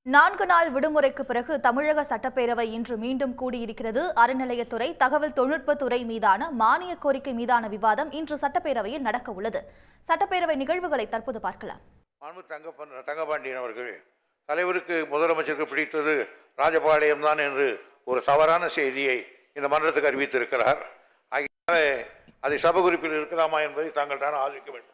நான்கு நாள் விடுமுறைக்கு பிறகு தமிழக சட்டப்பேரவை இன்று மீண்டும் கூடியிருக்கிறது அறநிலையத்துறை தகவல் தொழில்நுட்பத்துறை மீதான மானிய கோரிக்கை மீதான விவாதம் இன்று சட்டப்பேரவையில் நடக்க உள்ளது சட்டப்பேரவை நிகழ்வுகளை தற்போது பார்க்கலாம் மாண்பு தங்கப்பன் தங்கபாண்டியன் அவர்கள் தலைவருக்கு முதலமைச்சருக்கு பிடித்தது ராஜபாளையம் தான் என்று ஒரு தவறான செய்தியை இந்த மன்றத்துக்கு அறிவித்திருக்கிறார் ஆகையால அதை சபை குறிப்பில் இருக்கலாமா என்பதை தாங்கள் தான் ஆதரிக்க வேண்டும்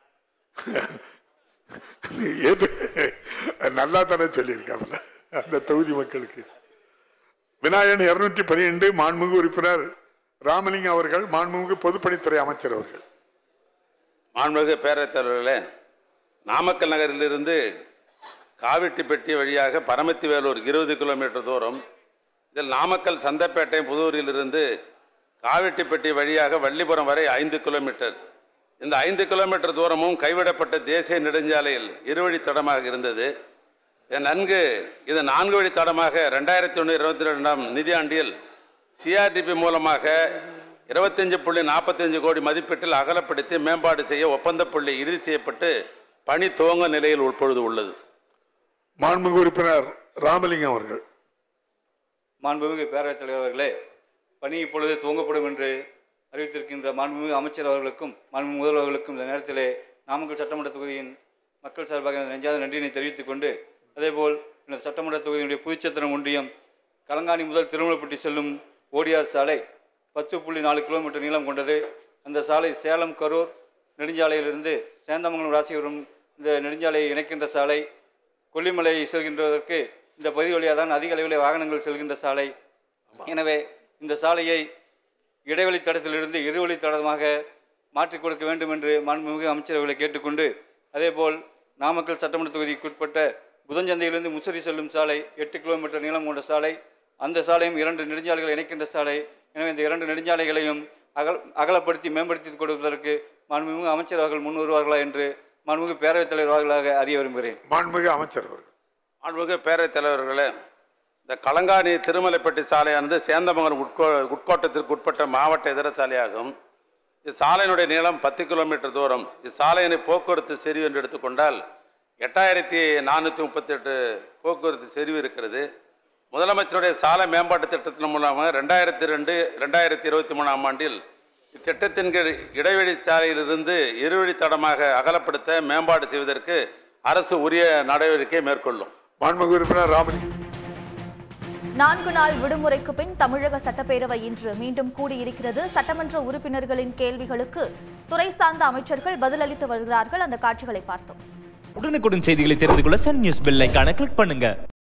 ஏற்று நல்லா தானே சொல்லியிருக்காங்கல்ல அந்த தொகுதி மக்களுக்கு விநாயகன் இருநூற்றி பன்னிரெண்டு மாண்புமிகு உறுப்பினர் ராமலிங்கம் அவர்கள் மாண்புமிகு பொதுப்பணித்துறை அமைச்சர் அவர்கள் மாண்புமிகு பேரவைத் தலைவர்களே நாமக்கல் நகரிலிருந்து காவிட்டிப்பட்டி வழியாக பரமத்தி வேலூர் இருபது கிலோமீட்டர் தூரம் இதில் நாமக்கல் சந்தப்பேட்டை புதூரிலிருந்து காவிட்டிப்பட்டி வழியாக வள்ளிபுரம் வரை ஐந்து கிலோமீட்டர் இந்த ஐந்து கிலோமீட்டர் தூரமும் கைவிடப்பட்ட தேசிய நெடுஞ்சாலையில் இருவழி தடமாக இருந்தது இது நன்கு இது நான்கு வழி தடமாக ரெண்டாயிரத்தி ஒன்று இருபத்தி ரெண்டாம் நிதியாண்டில் சிஆர்டிபி மூலமாக இருபத்தஞ்சு புள்ளி நாற்பத்தஞ்சு கோடி மதிப்பீட்டில் அகலப்படுத்தி மேம்பாடு செய்ய ஒப்பந்த புள்ளி இறுதி செய்யப்பட்டு பணி துவங்க நிலையில் உட்பொழுது உள்ளது மாண்புமிகு உறுப்பினர் ராமலிங்கம் அவர்கள் மாண்புமிகு பேரவைத் தலைவர் அவர்களே பணி இப்பொழுது துவங்கப்படும் என்று அறிவித்திருக்கின்ற மாண்புமிகு அமைச்சர் அவர்களுக்கும் மாண்புமிகு முதல்வர்களுக்கும் இந்த நேரத்திலே நாமக்கல் சட்டமன்ற தொகுதியின் மக்கள் சார்பாக எனது நெஞ்சாத நன்றியினை தெரிவித்துக் கொண்டு அதேபோல் இந்த சட்டமன்ற தொகுதியினுடைய புதுச்சத்திரம் ஒன்றியம் கலங்காணி முதல் திருமலப்பட்டி செல்லும் ஓடிஆர் சாலை பத்து புள்ளி நாலு கிலோமீட்டர் நீளம் கொண்டது அந்த சாலை சேலம் கரூர் நெடுஞ்சாலையிலிருந்து சேந்தமங்கலம் ராசிபுரம் இந்த நெடுஞ்சாலையை இணைக்கின்ற சாலை கொல்லிமலை செல்கின்றதற்கு இந்த பகுதி வழியாக தான் அதிக அளவில் வாகனங்கள் செல்கின்ற சாலை எனவே இந்த சாலையை இடைவெளி தடத்திலிருந்து இருவழி தடமாக மாற்றிக் கொடுக்க வேண்டும் என்று மாண்புமிகு அமைச்சர்களை கேட்டுக்கொண்டு அதேபோல் நாமக்கல் சட்டமன்ற தொகுதிக்குட்பட்ட புதஞ்சந்தையிலிருந்து முசிறி செல்லும் சாலை எட்டு கிலோமீட்டர் நீளம் கொண்ட சாலை அந்த சாலையும் இரண்டு நெடுஞ்சாலைகளை இணைக்கின்ற சாலை எனவே இந்த இரண்டு நெடுஞ்சாலைகளையும் அகல் அகலப்படுத்தி மேம்படுத்தி கொடுப்பதற்கு மாண்புமிகு அமைச்சர் அவர்கள் முன் வருவார்களா என்று மாண்புமிகு பேரவைத் தலைவர் அவர்களாக அறிய விரும்புகிறேன் மாண்புமிகு அமைச்சர் அவர்கள் மாண்புமிகு பேரவைத் தலைவர்களே இந்த கலங்காணி திருமலைப்பட்டி சாலையானது சேந்தமங்கலம் உட்கோ உட்கோட்டத்திற்கு உட்பட்ட மாவட்ட இதர சாலையாகும் இச்சாலையினுடைய நீளம் பத்து கிலோமீட்டர் தூரம் இச்சாலையினை போக்குவரத்து செறிவு என்று எடுத்துக்கொண்டால் எட்டாயிரத்தி நானூற்றி முப்பத்தெட்டு போக்குவரத்து செறிவு இருக்கிறது முதலமைச்சருடைய சாலை மேம்பாட்டு திட்டத்தின் மூலமாக ரெண்டாயிரத்தி ரெண்டு ரெண்டாயிரத்தி இருபத்தி மூணாம் ஆண்டில் இத்திட்டத்தின் கீழ் இடைவெளி சாலையிலிருந்து இருவழி தடமாக அகலப்படுத்த மேம்பாடு செய்வதற்கு அரசு உரிய நடவடிக்கை மேற்கொள்ளும் மாண்புமிகு உறுப்பினர் ராமலிங்கம் நான்கு நாள் விடுமுறைக்கு பின் தமிழக சட்டப்பேரவை இன்று மீண்டும் கூடியிருக்கிறது சட்டமன்ற உறுப்பினர்களின் கேள்விகளுக்கு துறை சார்ந்த அமைச்சர்கள் பதிலளித்து வருகிறார்கள் அந்த காட்சிகளை பார்த்தோம் உடனுக்குடன் செய்திகளை தெரிந்து கொள்ள சன் நியூஸ் பெல் ஐகானை கிளிக் பண்ணுங்க